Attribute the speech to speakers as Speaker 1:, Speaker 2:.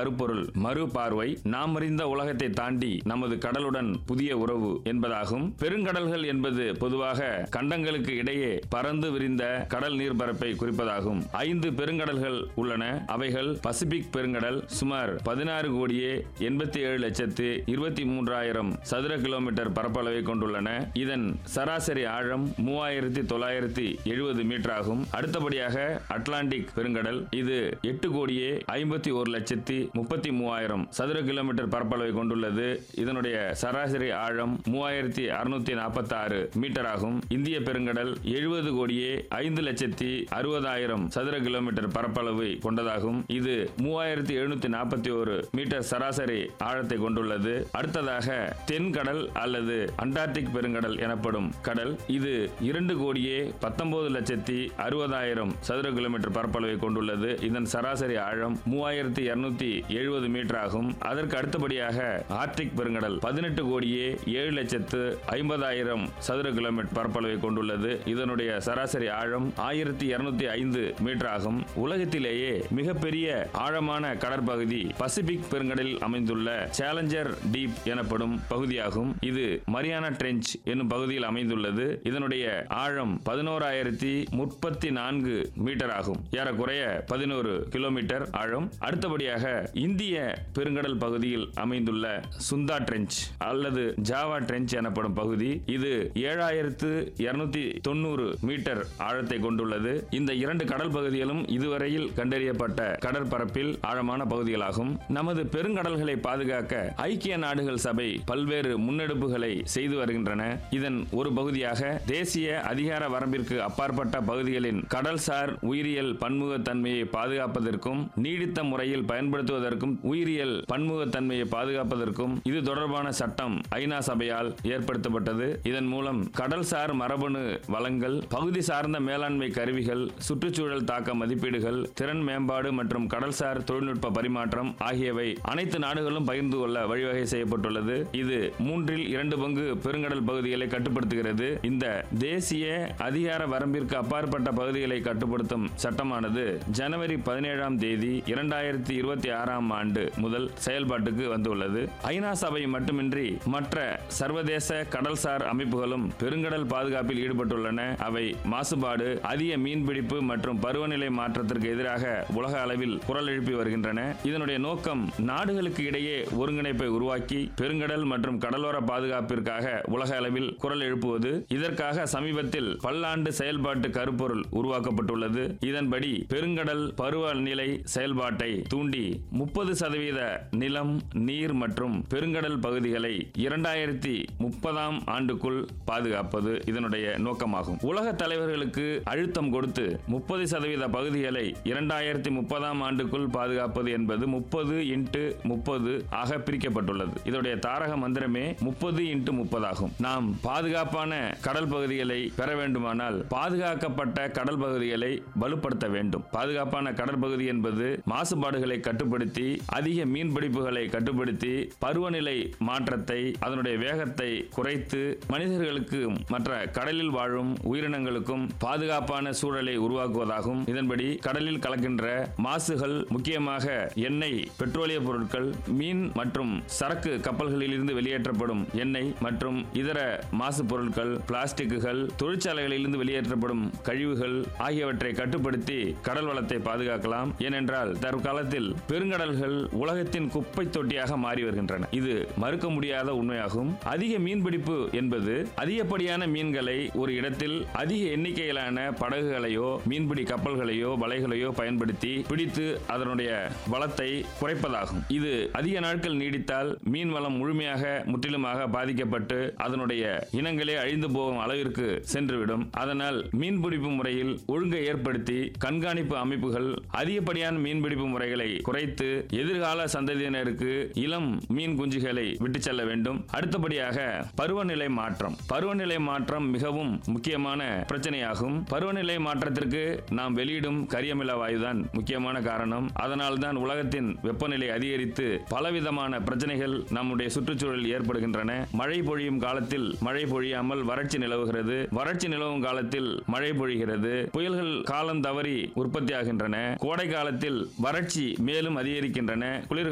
Speaker 1: கருப்பொருள் மறு பார்வை நாம் அறிந்த உலகத்தை தாண்டி நமது கடலுடன் புதிய உறவு என்பதாகும் பெருங்கடல்கள் என்பது பொதுவாக கண்டங்களுக்கு இடையே பறந்து விரிந்த கடல் நீர்பரப்பை குறிப்பதாகும் ஐந்து பெருங்கடல்கள் உள்ளன அவைகள் பசிபிக் பெருங்கடல் சுமார் பதினாறு கோடியே எண்பத்தி ஏழு லட்சத்து இருபத்தி மூன்றாயிரம் சதுர கிலோமீட்டர் பரப்பளவை கொண்டுள்ளன இதன் சராசரி ஆழம் மூவாயிரத்தி தொள்ளாயிரத்தி எழுபது மீட்டர் ஆகும் அடுத்தபடியாக அட்லாண்டிக் பெருங்கடல் இது எட்டு கோடியே ஐம்பத்தி ஒரு லட்சத்தி முப்பத்தி மூவாயிரம் சதுர கிலோமீட்டர் பரப்பளவை கொண்டுள்ளது இதனுடைய சராசரி ஆழம் மூவாயிரத்தி அறுநூத்தி நாற்பத்தி ஆறு மீட்டர் ஆகும் இந்திய பெருங்கடல் எழுபது கோடியே ஐந்து லட்சத்தி அறுபதாயிரம் சதுர கிலோமீட்டர் பரப்பளவை கொண்டதாகும் இது மூவாயிரத்தி எழுநூத்தி நாற்பத்தி ஒரு மீட்டர் சராசரி ஆழத்தை கொண்டுள்ளது அடுத்ததாக தென்கடல் அல்லது அண்டார்டிக் பெருங்கடல் எனப்படும் கடல் இது இரண்டு கோடியே பத்தொன்பது லட்சத்தி அறுபதாயிரம் சதுர கிலோமீட்டர் பரப்பளவை கொண்டுள்ளது இதன் சராசரி ஆழம் மூவாயிரத்தி இருநூத்தி எழுபது மீட்டர் ஆகும் அதற்கு அடுத்தபடியாக ஆர்டிக் பெருங்கடல் பதினெட்டு கோடியே ஏழு லட்சத்து ஐம்பதாயிரம் சதுர கிலோமீட்டர் பரப்பளவை கொண்டுள்ளது இதனுடைய சராசரி ஆழம் ஆயிரத்தி இருநூத்தி ஐந்து மீட்டர் ஆகும் உலகத்திலேயே மிகப்பெரிய ஆழமான கடற்பகுதி பசிபிக் பெருங்கடலில் அமைந்துள்ள சேலஞ்சர் டீப் எனப்படும் பகுதியாகும் இது மரியானா ட்ரெஞ்ச் என்னும் பகுதியில் அமைந்துள்ளது இதனுடைய ஆழம் பதினோராயிரத்தி முப்பத்தி நான்கு மீட்டர் ஆகும் ஏறக்குறைய பதினோரு கிலோமீட்டர் ஆழம் அடுத்தபடியாக இந்திய பெருங்கடல் பகுதியில் அமைந்துள்ள சுந்தா ட்ரெஞ்ச் அல்லது ஜாவா ட்ரெஞ்ச் எனப்படும் பகுதி இது ஏழாயிரத்து இருநூத்தி தொண்ணூறு மீட்டர் ஆழத்தை கொண்டுள்ளது இந்த இரண்டு கடல் பகுதிகளும் இதுவரையில் கண்டறியப்பட்ட கடற்பரப்பில் ஆழமான பகுதிகளாகும் நமது பெருங்கடல்களை பாதுகாக்க ஐக்கிய நாடுகள் சபை பல்வேறு முன்னெடுப்புகளை செய்து வருகின்றன இதன் ஒரு பகுதியாக தேசிய அதிகார வரம்பிற்கு அப்பாற்பட்ட பகுதிகளின் கடல்சார் உயிரியல் பன்முகத்தன்மையை பாதுகாப்பதற்கும் நீடித்த முறையில் பயன்படுத்துவதற்கும் உயிரியல் பன்முகத்தன்மையை பாதுகாப்பதற்கும் இது தொடர்பான சட்டம் ஐநா சபையால் ஏற்படுத்தப்பட்டது இதன் மூலம் கடல்சார் மரபணு வளங்கள் பகுதி சார்ந்த மேலாண்மை கருவிகள் சுற்றுச்சூழல் தாக்க மதிப்பீடுகள் திறன் மேம்பாடு மற்றும் கடல்சார் தொழில்நுட்ப பரிமாற்றம் ஆகியவை அனைத்து நாடுகளும் பகிர்ந்து கொள்ள வழிவகை செய்யப்பட்டுள்ளது இது மூன்றில் இரண்டு பங்கு பெருங்கடல் பகுதிகளை கட்டுப்படுத்துகிறது இந்த தேசிய அதிகார வரம்பிற்கு அப்பாற்பட்ட பகுதிகளை கட்டுப்படுத்தும் சட்டமானது ஜனவரி பதினேழாம் தேதி இரண்டாயிரத்தி இருபத்தி ஆறாம் ஆண்டு முதல் செயல்பாட்டுக்கு வந்துள்ளது ஐநா சபை மட்டுமின்றி மற்ற சர்வதேச கடல்சார் அமைப்புகளும் பெருங்கடல் பாதுகாப்பில் ஈடுபட்டுள்ளன அவை மாசுபாடு அதிக மீன்பிடிப்பு மற்றும் பருவநிலை மாற்றத்திற்கு எதிராக உலக அளவில் குரல் எழுப்பி வருகின்றன இதனுடைய நோக்கம் நாடுகளுக்கு இடையே ஒருங்கிணைப்பை உருவாக்கி பெருங்கடல் மற்றும் கடலோர பாதுகாப்பிற்காக உலக அளவில் குரல் எழுப்புவது இதற்காக சமீபத்தில் பல்லாண்டு செயல்பாட்டு கருப்பொருள் உருவாக்கப்பட்டுள்ளது இதன்படி பெருங்கடல் பருவநிலை செயல்பாட்டை தூண்டி முப்பது சதவீத நிலம் நீர் மற்றும் பெருங்கடல் பகுதிகளை இரண்டாயிரத்தி முப்பதாம் ஆண்டுக்குள் பாதுகாப்பது இதனுடைய நோக்கமாகும் உலக தலைவர்களுக்கு அழுத்தம் கொடுத்து முப்பது சதவீத பகுதிகளை இரண்டாயிரத்தி முப்பதாம் ஆண்டுக்குள் பாதுகாப்பது என்பது முப்பது இன்ட்டு முப்பது ஆக பிரிக்கப்பட்டுள்ளது இதனுடைய தாரக மந்திரமே முப்பது இன்ட்டு முப்பதாகும் நாம் பாதுகாப்பான கடல் பகுதிகளை பெற வேண்டுமானால் பாதுகாக்கப்பட்ட கடல் பகுதிகளை வலுப்படுத்த வேண்டும் பாதுகாப்பான கடற்பகுதி என்பது மாசுபாடுகளை கட்டுப்படுத்தி அதிக மீன்பிடிப்புகளை கட்டுப்படுத்தி பருவநிலை மாற்றத்தை அதனுடைய வேகத்தை குறைத்து மனிதர்களுக்கு மற்ற கடலில் வாழும் உயிரினங்களுக்கும் பாதுகாப்பான சூழலை உருவாக்குவதாகும் இதன்படி கடலில் கலக்கின்ற மாசுகள் முக்கியமாக எண்ணெய் பெட்ரோலிய பொருட்கள் மீன் மற்றும் சரக்கு கப்பல்களில் இருந்து வெளியேற்றப்படும் எண்ணெய் மற்றும் இதர மாசு பொருட்கள் பிளாஸ்டிக்குகள் தொழிற்சாலைகளிலிருந்து வெளியேற்றப்படும் கழிவுகள் ஆகியவற்றை கட்டுப்படுத்தி கடல் வளத்தை பாதுகாக்கலாம் ஏனென்றால் தற்காலத்தில் பெருங்கடல்கள் உலகத்தின் குப்பை தொட்டியாக மாறி வருகின்றன இது மறுக்க முடியாத உண்மையாகும் அதிக மீன்பிடிப்பு என்பது அதிகப்படியான மீன்களை ஒரு இடத்தில் அதிக எண்ணிக்கையிலான படகுகளையோ மீன்பிடி கப்பல்களையோ வலைகளையோ பயன்படுத்தி பிடித்து அதனுடைய வளத்தை குறைப்பதாகும் இது அதிக நாட்கள் நீடித்தால் மீன் வளம் முழுமையாக முற்றிலுமாக பாதிக்கப்பட்டு அதனுடைய இனங்களே அழிந்து போகும் அளவிற்கு சென்றுவிடும் அதனால் மீன்பிடிப்பு முறையில் ஒழுங்கை ஏற்படுத்தி கண்காணிப்பு அமைப்புகள் அதிகப்படியான மீன்பிடிப்பு முறைகளை குறைத்து எதிர்கால சந்ததியினருக்கு இளம் மீன் குஞ்சுகளை விட்டு செல்ல வேண்டும் அடுத்தபடியாக பருவநிலை மாற்றம் பருவநிலை மாற்றம் மிகவும் முக்கியமான பிரச்சனையாகும் பருவநிலை மாற்றத்திற்கு நாம் வெளியிடும் கரியமில வாயுதான் முக்கியமான காரணம் அதனால் தான் உலகத்தின் வெப்பநிலை அதிகரித்து பலவிதமான பிரச்சனைகள் நம்முடைய சுற்றுச்சூழலில் ஏற்படுகின்றன மழை பொழியும் காலத்தில் மழை பொழியாமல் வறட்சி நிலவுகிறது வறட்சி நிலவும் காலத்தில் மழை பொழிகிறது புயல்கள் காலம் தவறி உற்பத்தியாகின்றன கோடை காலத்தில் வறட்சி மேலும் அதிகரிக்கின்றன குளிர்